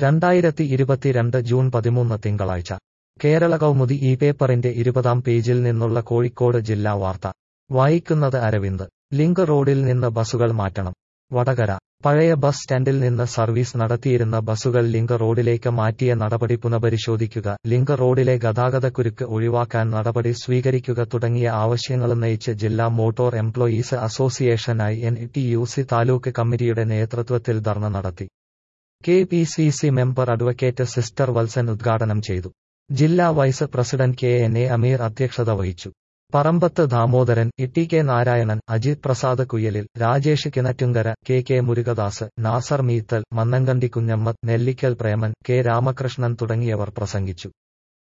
രണ്ടായിരത്തി ഇരുപത്തിരണ്ട് ജൂൺ പതിമൂന്ന് തിങ്കളാഴ്ച കേരള കൗമുദി ഈ പേപ്പറിന്റെ ഇരുപതാം പേജിൽ നിന്നുള്ള കോഴിക്കോട് ജില്ലാ വാർത്ത വായിക്കുന്നത് അരവിന്ദ് ലിങ്ക് റോഡിൽ നിന്ന് ബസുകൾ മാറ്റണം വടകര പഴയ ബസ് സ്റ്റാൻഡിൽ നിന്ന് സർവീസ് നടത്തിയിരുന്ന ബസുകൾ ലിങ്ക് റോഡിലേക്ക് മാറ്റിയ നടപടി പുനഃപരിശോധിക്കുക ലിങ്ക് റോഡിലെ ഗതാഗതക്കുരുക്ക് ഒഴിവാക്കാൻ നടപടി സ്വീകരിക്കുക തുടങ്ങിയ ആവശ്യങ്ങളുന്നയിച്ച് ജില്ലാ മോട്ടോർ എംപ്ലോയീസ് അസോസിയേഷനായി N T U C taluk കമ്മിറ്റിയുടെ നേതൃത്വത്തിൽ ധർണ നടത്തി K P C C member advocate sister Valsan ഉദ്ഘാടനം ചെയ്തു ജില്ലാ vice president K N A Ameer അധ്യക്ഷത വഹിച്ചു പറമ്പത്ത് ദാമോദരൻ ഇട്ടി കെ നാരായണൻ അജിത് പ്രസാദ് കുയ്യലിൽ Rajesh Kinattinkara K K Murukadas Nasar Meethal Mannankandi Kunhammad Nellikkal Preman K Ramakrishnan തുടങ്ങിയവർ പ്രസംഗിച്ചു